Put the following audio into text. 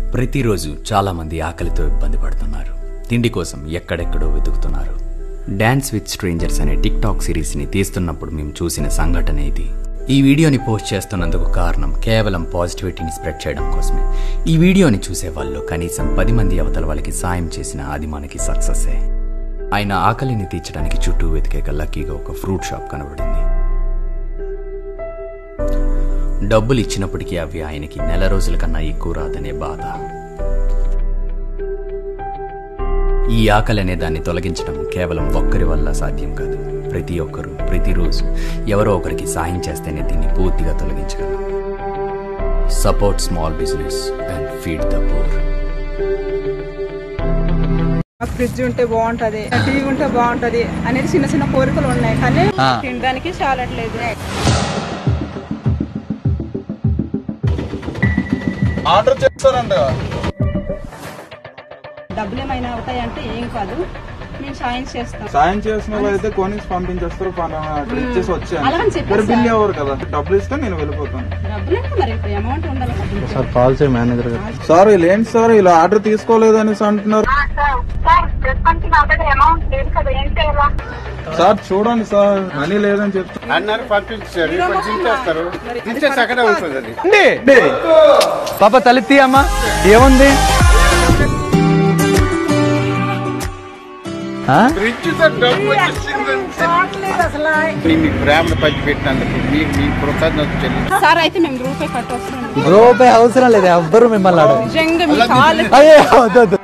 ప్రతిరోజు చాలా మంది ఆకలితో ఇబ్బంది పడుతున్నారు తిండి కోసం ఎక్కడెక్కడో వెతుకుతున్నారు డాన్స్ విత్ స్ట్రేంజర్స్ అనే టిక్ టాక్ సిరీస్ని తీస్తున్నప్పుడు మేము చూసిన సంఘటన ఇది ఈ వీడియోని పోస్ట్ చేస్తున్నందుకు కారణం కేవలం పాజిటివిటీని స్ప్రెడ్ చేయడం కోసమే ఈ వీడియోని చూసే వాళ్ళు కనీసం పది మంది అవతల వాళ్ళకి సాయం చేసిన అది మనకి సక్సెస్సే ఆయన ఆకలిని తీర్చడానికి చుట్టూ వెతికేక లక్కీగా ఒక ఫ్రూట్ షాప్ కనబడింది డబ్బులు ఇచ్చినప్పటికీ అవి ఆయనకి నెల రోజుల కన్నా ఎక్కువ రాదనే బాధ ఈ ఆకలి అనే దాన్ని తొలగించడం కేవలం ఒక్కరి వల్ల సాధ్యం కాదు ప్రతి ఒక్కరూ ప్రతిరోజు ఎవరో ఒకరికి సాయం చేస్తేనే దీన్ని పూర్తిగా తొలగించగలం support small business and feed the poor మాకు ఫ్రిడ్జ్ ఉంటే బాగుంటది టీవీ ఉంటే బాగుంటది అనేది చిన్న చిన్న కోరికలు ఉన్నాయి కానీ తినడానికి చాలట్లేదు ఆర్డర్ చేస్తారంట డబ్బులు ఏమైనా అవుతాయంటే ఏం కాదు మేము సాయం చేస్తాం సాయం చేసిన వాళ్ళు అయితే కొనిసి పంపించేస్తారు పలానా అక్కడ ఇచ్చేసి అలాగని వచ్చాను చెప్పేసి మరి బిల్ ఎవరు కదా డబ్బులు ఇస్తే నేను వెళ్ళిపోతాను డబ్బులు అంటే మరి ఇప్పుడు అమౌంట్ ఉండాలి కదా. సార్ కాల్ చేయి మేనేజర్ గారు సార్ వీళ్ళు ఏంటి సార్ ఇలా ఆర్డర్ తీసుకోలేదు అనేసి అంటున్నారు ప్రస్తుతానికి నా దగ్గర అమౌంట్ లేదు కదా ఏం చేయాలా సార్ చూడండి సార్ మనీ లేదని చెప్తా అన్నారు పంపించారు ఇప్పుడు దించేస్తారు దించేసి అక్కడే ఉంటుంది అది పాప తలెత్తి అమ్మా ఏముంది ఆ? ఫ్రిడ్జ్ తో డబ్బు వచ్చేసింది. మీ మీ ప్రేమను పంచిపెట్టినందుకు మీకు మీ కృతజ్ఞత చెల్లి సార్ అయితే మేము రూపాయి కట్టొస్తున్నాం రూపాయి అవసరం లేదు ఎవ్వరు మిమ్మల్ని అడగ నిజంగా మీ కాలు అయ్యే వద్దు, వద్దు.